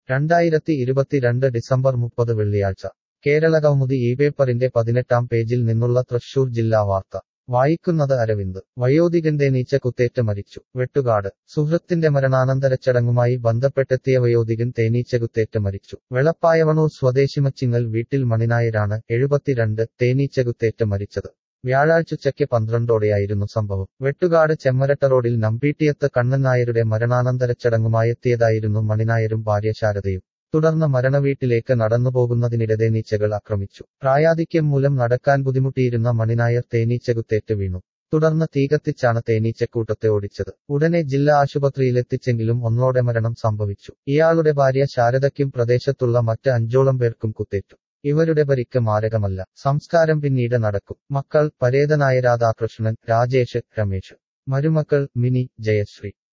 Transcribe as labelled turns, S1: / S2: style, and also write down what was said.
S1: രണ്ടായിരത്തി ഇരുപത്തിരണ്ട് ഡിസംബർ മുപ്പത് വെള്ളിയാഴ്ച കേരളകൗമുദി ഈ പേപ്പറിന്റെ പതിനെട്ടാം പേജിൽ നിന്നുള്ള തൃശൂർ ജില്ലാ വാർത്ത വായിക്കുന്നത് അരവിന്ദ് വയോധികൻ തേനീച്ച കുത്തേറ്റ് മരിച്ചു വെട്ടുകാട് സുഹൃത്തിന്റെ മരണാനന്തര ചടങ്ങുമായി ബന്ധപ്പെട്ടെത്തിയ വയോധികൻ തേനീച്ച കുത്തേറ്റ് മരിച്ചു വെളപ്പായവണൂർ സ്വദേശിമച്ചിങ്ങൽ വീട്ടിൽ മണിനായരാണ് എഴുപത്തിരണ്ട് തേനീച്ച കുത്തേറ്റ് മരിച്ചത് വ്യാഴാഴ്ചുച്ചയ്ക്ക് പന്ത്രണ്ടോടെയായിരുന്നു സംഭവം വെട്ടുകാട് ചെമ്മരട്ട റോഡിൽ നമ്പീട്ടിയത്ത് കണ്ണൻ നായരുടെ മരണാനന്തര ചടങ്ങുമായെത്തിയതായിരുന്നു മണിനായരും ഭാര്യ ശാരദയും തുടർന്ന് മരണവീട്ടിലേക്ക് നടന്നുപോകുന്നതിനിടെ തേനീച്ചകൾ ആക്രമിച്ചു പ്രായാധിക്യം മൂലം നടക്കാൻ ബുദ്ധിമുട്ടിയിരുന്ന മണിനായർ തേനീച്ചകുത്തേറ്റ് വീണു തുടർന്ന് തീകത്തിച്ചാണ് തേനീച്ചക്കൂട്ടത്തെ ഓടിച്ചത് ഉടനെ ജില്ലാ ആശുപത്രിയിലെത്തിച്ചെങ്കിലും ഒന്നോടെ മരണം സംഭവിച്ചു ഇയാളുടെ ഭാര്യ ശാരദയ്ക്കും പ്രദേശത്തുള്ള മറ്റ് അഞ്ചോളം പേർക്കും കുത്തേറ്റു ഇവരുടെ പരിക്ക് മാരകമല്ല സംസ്കാരം പിന്നീട് നടക്കും മക്കൾ പരേതനായ രാധാകൃഷ്ണൻ രാജേഷ് രമേശ് മരുമക്കൾ മിനി ജയശ്രീ